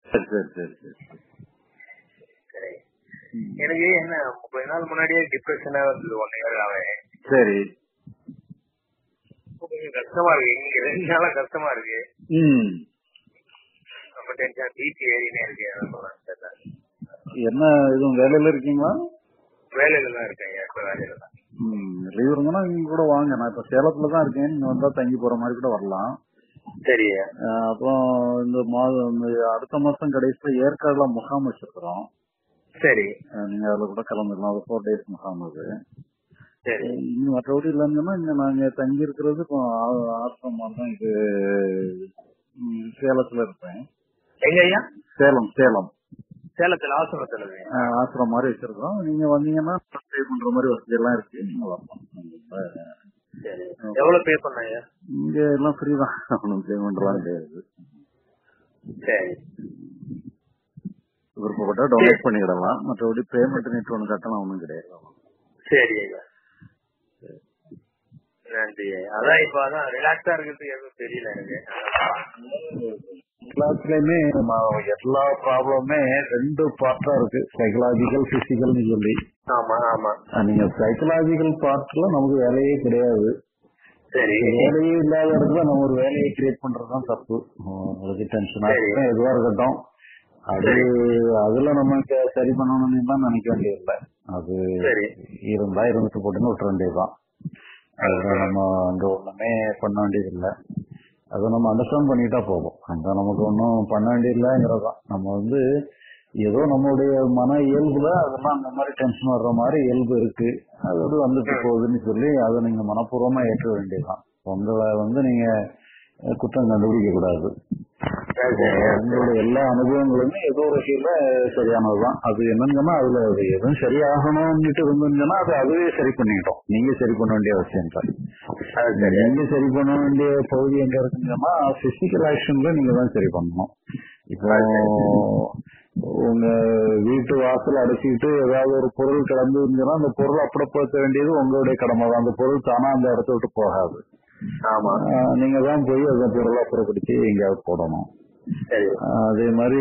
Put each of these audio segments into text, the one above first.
சரி சரி சரி சரி சரி. எனக்கு என்ன முப்பது நாள் முன்னாடியே டிப்ரெஷனா இருந்தது ஒன் இயர் அவன் சரி கொஞ்சம் கஷ்டமா இருக்கு இங்க ரெண்டு நாளா கஷ்டமா இருக்கு ம் ரொம்ப டென்ஷன் பிபி ஏறினே இருக்கு அதான் சொல்றேன் தெரியல. என்ன எதுவும் வேலையில இருக்கீங்களா வேலையில தான் இருக்கேன் இப்ப வேலையில தான் ம் லீவ் இருந்தனா நீங்க கூட வாங்க நான் இப்ப சேலத்துல தான் இருக்கேன் நீங்க வந்தா தங்கி போற மாதிரி கூட வரலாம் சரி அஹ் அப்புறம் இந்த மாதம் இந்த அடுத்த மாசம் கடைசியில ஏற்காடுல முகாம் வச்சிருக்கிறோம் சரி அஹ் நீங்க அதுல கூட கலந்துக்கலாம் அது ஃபோர் டேஸ் முகாம் அது சரி இங்க மற்றபடி இல்லைன்னா இங்க நாங்க தங்கி இருக்கிறது இப்போ ஆ- ஆசிரமம் தான் இது ம், சேலத்துல இருப்பேன் எங்க ஐயா சேலம் சேலம் சேலத்துல ஆசிரமத்துல இருக்கு. அஹ் ஆசிரமம் மாதிரி வச்சிருக்கோம் நீங்க வந்தீங்கன்னா ஸ்டே பண்ற மாதிரி வசதி எல்லாம் இருக்கு நீங்க வரலாம் கண்டிப்பா. சரி எவ்வளவு பே பண்ண ஐயா இங்க எல்லாம் ஃப்ரீ தான் ஒன்றும் பே பண்றலாம் கிடையாது சரி விருப்பப்பட்டா டொனேட் பண்ணிக்கிடலாம் மற்றபடி பேமெண்ட் நேற்று ஒன்று கட்டணம் ஒன்றும் கிடையாது சரி ஐயா நன்றி ஐயா. அதான் இப்ப அதான் ரிலாக்ஸா இருக்கிறதுக்கு எதுவும் தெரியல எனக்கு எல்லாத்துலயுமே நம்ம எல்லா ப்ராப்ளமே ரெண்டு பார்ட்டா இருக்கு சைக்கலாஜிக்கல் பிசிக்கல்னு சொல்லி ஆமா ஆமா அஹ் நீங்க சைக்கலாஜிக்கல் பார்ட்ல நமக்கு வேலையே கிடையாது சரி வேலையே இல்லாத இடத்துல நம்ம ஒரு வேலையை கிரியேட் பண்றதுதான் தப்பு அஹ் உங்களுக்கு டென்ஷனா சரி. இருக்கட்டும் எதுவா இருக்கட்டும் அது அதுல நம்ம இங்க சரி பண்ணணும்னு தான் நினைக்க வேண்டியதில்லை அது சரி இருந்தா இருந்துட்டு போட்டுன்னு விட்டுற வேண்டியதுதான் அதுல நம்ம அங்க ஒண்ணுமே பண்ண வேண்டியதில்லை அதை நம்ம அண்டர்ஸ்டாண்ட் பண்ணிட்டா போதும் அங்க நமக்கு ஒன்றும் பண்ண வேண்டியதில்லைங்கிறதான் நம்ம வந்து ஏதோ நம்மளுடைய மன இயல்புல அதெல்லாம் அந்த மாதிரி டென்ஷன் வர்ற மாதிரி இயல்பு இருக்கு அது வந்து வந்துட்டு போகுதுன்னு சொல்லி அதை நீங்க மனப்பூர்வமா ஏற்ற வேண்டியதுதான் உங்களை வந்து நீங்க அஹ், குற்றம் கண்டுபிடிக்க கூடாது சரி, சரி. உங்களோட எல்லா அனுபவங்களுமே ஏதோ ஒரு வகையில சரியானதுதான் அது என்னங்கன்னா அதுல அது எதுவும் சரியாகணும்னுட்டு இருந்துச்சுன்னா அது அதுவே சரி பண்ணிக்கிட்டோம் நீங்க சரி பண்ண வேண்டிய அவசியம் இல்லை அது சரி நீங்க சரி பண்ண வேண்டிய பகுதி எங்க இருக்குங்கன்னா பிசிக்கல் ஆக்ஷன்ல நீங்க தான் சரி பண்ணணும் இப்போ உங்க வீட்டு வாசல் அடைச்சிட்டு ஏதாவது ஒரு பொருள் கிளம்பி இருந்துச்சுன்னா அந்த பொருள் அப்புறப்படுத்த வேண்டியது உங்களுடைய கடமை தான் அந்த பொருள் தானா அந்த இடத்த விட்டு போகாது ஆமா ஆஹ் நீங்க தான் போய் அந்த பொருளை அப்புறப்படுத்தி எங்கேயாவது போடணும் சரி ஆஹ் அதே மாதிரி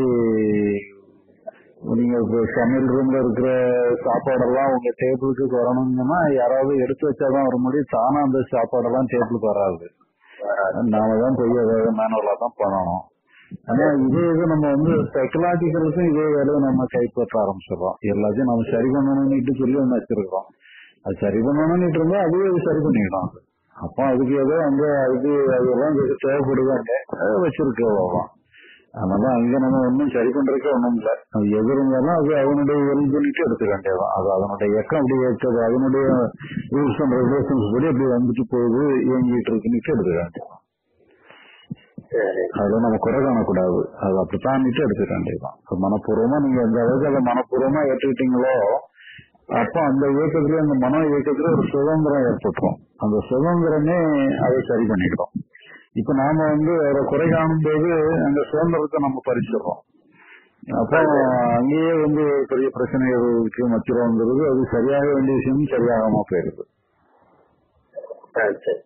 நீங்க இப்ப சமையல் ரூம்ல இருக்கிற சாப்பாடெல்லாம் உங்க டேபிளுக்கு வரணும்னா யாராவது எடுத்து வச்சாதான் வர முடியும் தானா அந்த சாப்பாடெல்லாம் டேபிளுக்கு வராது நாம தான் போய் அதை மேனுவலா தான் பண்ணணும் ஆனா இதே இது நம்ம வந்து சைக்கலாஜிக்கலுக்கும் இதே வேலையை நம்ம கைப்பற்ற ஆரம்பிச்சிடறோம் எல்லாத்தையும் நம்ம சரி பண்ணணும்னுட்டு சொல்லி ஒண்ணு வச்சிருக்கிறோம் அது சரி பண்ணணும்னு இருந்தா அதுவே அது சரி பண்ணிடும் அது அப்போ அதுக்கு ஏதோ அங்க அதுக்கு அதெல்லாம் இதுக்கு தேவைப்படுது அங்க அதை வச்சிருக்கு அவ்வளவுதான் அதனால அங்க நம்ம ஒன்றும் சரி பண்றதுக்கு ஒண்ணும் இல்ல அது எது இருந்தாலும் அது அவனுடைய இயல்புனிட்டு எடுத்துக்க வேண்டியதுதான் அது அதனுடைய இயக்கம் அப்படி இருக்குது அதனுடைய ரூல்ஸ் அண்ட் ரெகுலேஷன்ஸ் படி அப்படி வந்துட்டு போகுது இயங்கிட்டு இருக்குன்னுட்டு எடுத்துக்க வேண்டியதுதான் சரி அதுல நம்ம குறை காணக்கூடாது அது அப்படித்தான்ட்டு எடுத்துக்க வேண்டியதுதான் அது மனப்பூர்வமா நீங்க எந்த அளவுக்கு அதை மனப்பூர்வமா ஏற்றுக்கிட்டீங்களோ அப்போ அந்த இயக்கத்துல அந்த மன இயக்கத்துல ஒரு சுதந்திரம் ஏற்பட்டுரும் அந்த சுதந்திரமே அதை சரி பண்ணிக்கிறோம் இப்ப நாம வந்து அதை குறை காணும் போது அந்த சுதந்திரத்தை நம்ம பறிச்சிடுறோம் அப்போ அங்கேயே வந்து பெரிய பிரச்சனைகளுக்கு மத்திரங்கிறது அது சரியாக வேண்டிய விஷயம் சரியாகாம போயிருது சரி சரி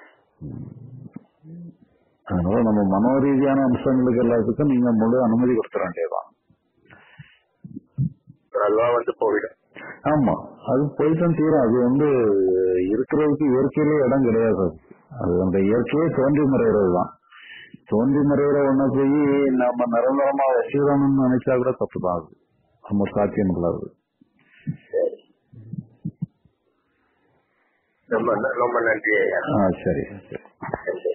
அதனால நம்ம மனோ ரீதியான அம்சங்களுக்கு எல்லாத்துக்கும் நீங்க முழு அனுமதி கொடுத்துட வேண்டியதுதான் அதுவா வந்து போயிடும் ஆமா அது போயிட்டும் தீரும் அது வந்து இருக்கிறதுக்கு இயற்கையிலே இடம் கிடையாது அது. அது அந்த இயற்கையே தோன்றி மறைகிறது தான் தோன்றி மறைகிற ஒண்ண போய் நம்ம நிரந்தரமா வச்சுக்கணும்னு நினைச்சா கூட தப்பு தான் அது நம்ம சாத்தியம் இல்லாது சரி ரொம்ப ந- ரொம்ப நன்றி ஐயா ஆ சரி சரி சரி